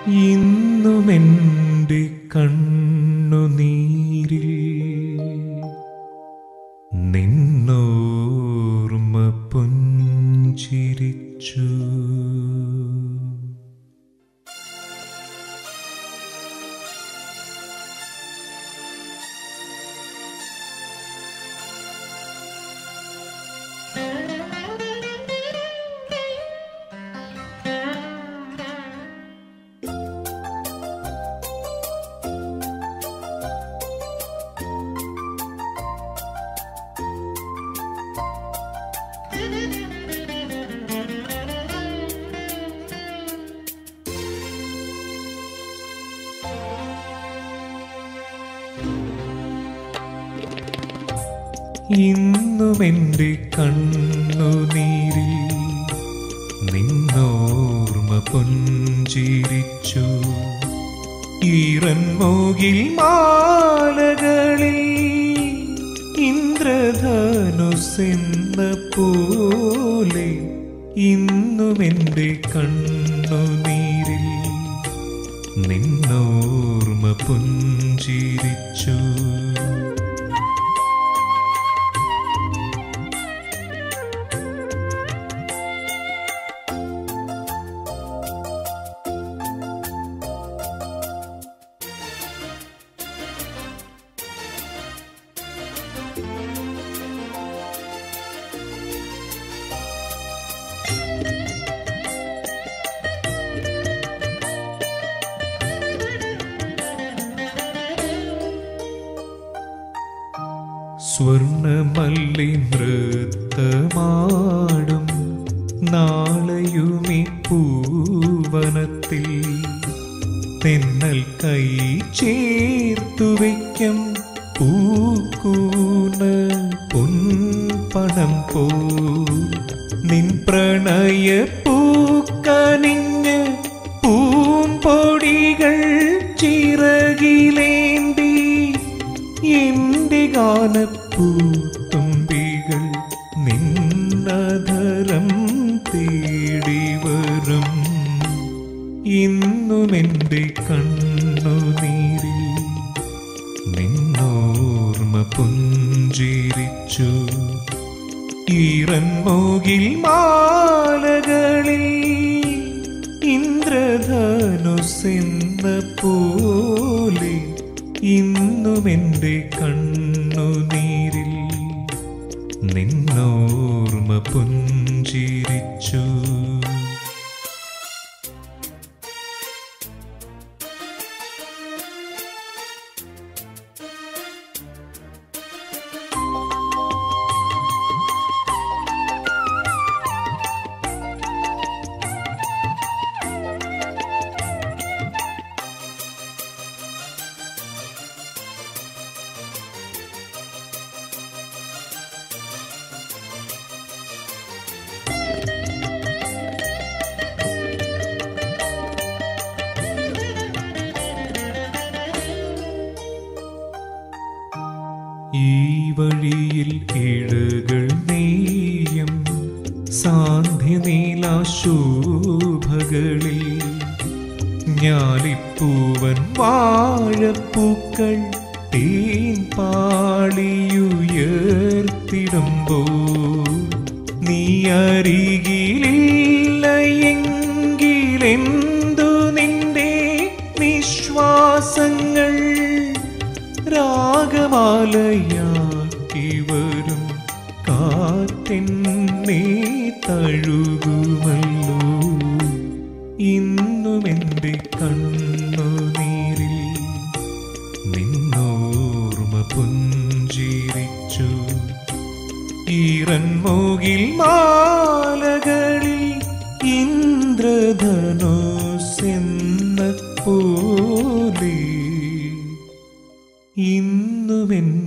ഇന്നുമെൻ്റെ കണ്ണുനീരിൽ നിന്നോർമ്മ പുഞ്ചിരിച്ചു ഇന്നുമെൻ്റെ കണ്ണുനീരിൽ നിന്നോർമ്മ പുഞ്ചിരിച്ചു ഈറൻമോകിൽ മാലകളിൽ ഇന്ദ്രധനുസെന്ന പോലെ ഇന്നുമെൻ്റെ കണ്ണുനീരിൽ നിന്നോർമ്മ പുഞ്ചിരിച്ചു സ്വർണമല്ലി നൃത്തമാടും നാളെയുമി പൂവനത്തിൽ തെന്നൽ കൈ ചേർത്തു വയ്ക്കും പൂക്കൂന പൊൻപണം പോ നിൻ പ്രണയ പൂക്കനിഞ്ഞ് പൂമ്പൊടികൾ ചിറകിലേന്തി എന്റെ ഗാനപ്പൂത്തുമ്പികൾ നിന്നധരം തേടി വരും ഇന്നുമെന്റെ കണ്ണുനീരിൽ നിന്നോർമ്മ പുഞ്ചിരിച്ചു ഈറൻമോകിൽ മാലകളിൽ ഇന്ദ്രധനുസെന്ന പോലെ ഇന്നുമെൻ്റെ കണ്ണുനീരിൽ നിന്നോർമ്മ പുഞ്ചിരിച്ചു ഈ വഴിയിൽ ഇഴകൾ നെയ്യും സാന്ധ്യനീലാശോഭകളിൽ ഞാലിപ്പൂവൻ വാഴപ്പൂക്കൾ തേൻ പാളിയുയർത്തിടുമ്പോൾ നീ അരികിലില്ല എങ്കിലെന്തു നിന്റെ നിശ്വാസങ്ങൾ രാഗമാലയാക്കി വരും കാറ്റെന്നെ തഴുകുമല്ലോ ഇന്നുമെൻ്റെ കണ്ണുനീരിൽ നിന്നോർമ്മ പുഞ്ചിരിച്ചു ഈറൻമോകിൽ മാലകളിൽ ഇന്ദ്രധനുസെന്ന പോലെ ഇന്നുമെൻ